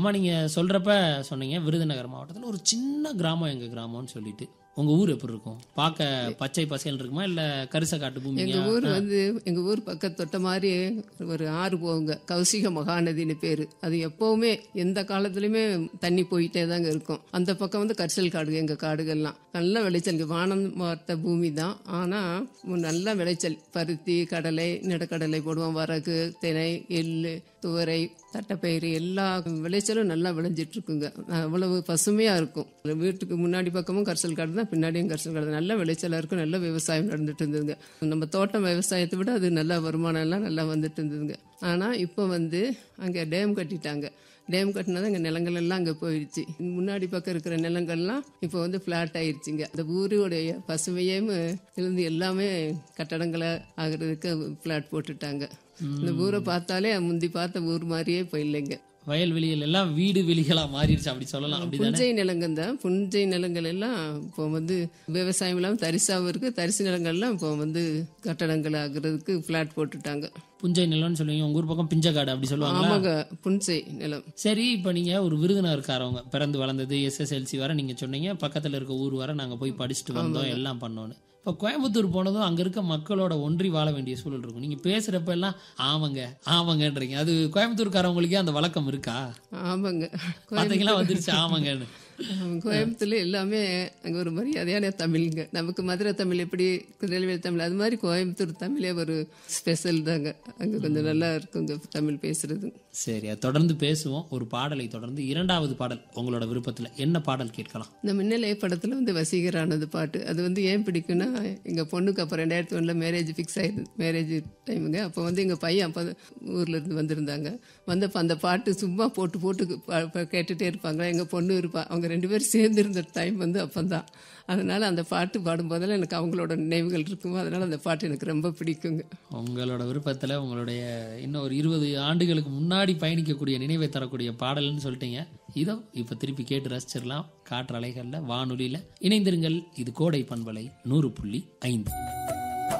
அம்மா நீங்க சொல்றப்ப சொன்னீங்க விருதுநகர் மாவட்டத்துல ஒரு சின்ன கிராமம் எங்க கிராமம்னு சொல்லிட்டு உங்க ஊர் எப்படி இருக்கும் பார்க்க பச்சை பசேல் இருக்குமா இல்ல கரிச காட்டு எங்க பூமியா ஊர் வந்து எங்க ஊர் பக்கத்து தொட்ட மாதிரி ஒரு ஆறு போகுங்க கௌசிக மகாநதின்னு பேரு அது எப்பவுமே எந்த காலத்துலயுமே தண்ணி போயிட்டே தாங்க இருக்கும் அந்த பக்கம் வந்து கரிசல் காடுங்க எங்க காடுகள்லாம் நல்ல விளைச்சல் இங்க வானம் பார்த்த பூமி தான் ஆனா நல்ல விளைச்சல் பருத்தி கடலை நிலக்கடலை போடுவோம் வரகு தினை எள்ளு துவரை தட்டைப்பயிறு எல்லா விளைச்சலும் நல்லா விளைஞ்சிட்டு இருக்குங்க அவ்வளவு பசுமையா இருக்கும் வீட்டுக்கு முன்னாடி பக்கமும் கரிசல் காடு தான் பின்னாடியும் கரிசல் காடு தான். நல்ல விளைச்சலா இருக்கும் நல்ல விவசாயம் நடந்துட்டு இருந்ததுங்க நம்ம தோட்டம் விவசாயத்தை விட அது நல்ல வருமானம் எல்லாம் நல்லா வந்துட்டு இருந்ததுங்க ஆனா இப்போ வந்து அங்க டேம் கட்டிட்டாங்க டேம் கட்டினது எங்கள் நிலங்கள் எல்லாம் அங்கே போயிடுச்சு முன்னாடி பக்கம் இருக்கிற நிலங்கள்லாம் இப்போ வந்து ஃப்ளாட் ஆயிடுச்சுங்க அந்த ஊருடைய பசுமையும் இருந்து எல்லாமே கட்டடங்களை ஆகிறதுக்கு ஃப்ளாட் போட்டுட்டாங்க இந்த ஊரை பார்த்தாலே முந்தி பார்த்த ஊர் மாதிரியே இப்போ இல்லைங்க வயல்வெளிகள் எல்லாம் வீடு வெளிகளா மாறிடுச்சு அப்படி சொல்லலாம் அப்படிதானே புஞ்சை நிலங்கள் தான் புஞ்சை நிலங்கள் எல்லாம் இப்போ வந்து விவசாயம் இல்லாமல் தரிசாவும் இருக்கு தரிசு நிலங்கள்லாம் இப்போ வந்து கட்டடங்கள் ஆகுறதுக்கு ஃப்ளாட் போட்டுட்டாங்க புஞ்சை நிலம்னு சொல்லுவீங்க உங்க ஊர் பக்கம் பிஞ்சக்காடு அப்படி சொல்லுவாங்க ஆமாங்க புஞ்சை நிலம் சரி இப்போ நீங்க ஒரு விருதுநகர்காரவங்க பிறந்து வளர்ந்தது எஸ்எஸ்எல்சி வர நீங்க சொன்னீங்க பக்கத்துல இருக்க ஊர் வர நாங்க போய் படிச்சுட்டு வந்தோம் எல்லாம் பண்ணோன்னு இப்போ கோயம்புத்தூர் போனதும் அங்க இருக்க மக்களோட ஒன்றி வாழ வேண்டிய சூழல் இருக்கும் நீங்க பேசுறப்ப எல்லாம் ஆமாங்க ஆமாங்கன்றீங்க அது கோயம்புத்தூர்காரவங்களுக்கே அந்த வழக்கம் இருக்கா ஆமாங்க பாத்தீங்களா வந்துருச்சு ஆமாங்கன்னு கோயம்புத்தூர்ல எல்லாமே அங்க ஒரு மரியாதையான தமிழ்ங்க நமக்கு மதுரை தமிழ் எப்படி திருநெல்வேலி தமிழ் அது மாதிரி கோயம்புத்தூர் தமிழே ஒரு ஸ்பெஷல் தாங்க அங்க கொஞ்சம் நல்லா இருக்குங்க தமிழ் பேசுறது சரி அது தொடர்ந்து பேசுவோம் ஒரு பாடலை தொடர்ந்து இரண்டாவது பாடல் உங்களோட விருப்பத்துல என்ன பாடல் கேட்கலாம் இந்த மின்னலே படத்துல வந்து வசீகரானது பாட்டு அது வந்து ஏன் பிடிக்கும்னா எங்க பொண்ணுக்கு அப்போ ரெண்டாயிரத்தி ஒண்ணுல மேரேஜ் ஃபிக்ஸ் ஆயிருந்து மேரேஜ் டைமுங்க அப்போ வந்து எங்க பையன் அப்போ ஊர்ல இருந்து வந்திருந்தாங்க வந்தப்ப அந்த பாட்டு சும்மா போட்டு போட்டு ப- ப- கேட்டுட்டே இருப்பாங்க எங்க பொண்ணு இருப்பா அவங்க ரெண்டு பேரும் சேர்ந்து இருந்த டைம் வந்து அப்பந்தான் அதனால அந்த பாட்டு பாடும்போதெல்லாம் எனக்கு அவங்களோட நினைவுகள் இருக்கும் அதனால அந்த பாட்டு எனக்கு ரொம்ப பிடிக்குங்க உங்களோட விருப்பத்துல உங்களுடைய இன்னும் ஒரு இருபது ஆண்டுகளுக்கு முன்னாடி பயணிக்கக்கூடிய நினைவை தரக்கூடிய பாடல்னு சொல்லிட்டீங்க இதோ இப்ப திருப்பி கேட்டு ரசிச்சிடலாம் காற்று அலைகள்ல வானொலியில இணைந்திருங்கள் இது கோடை பண்பலை நூறு புள்ளி ஐந்து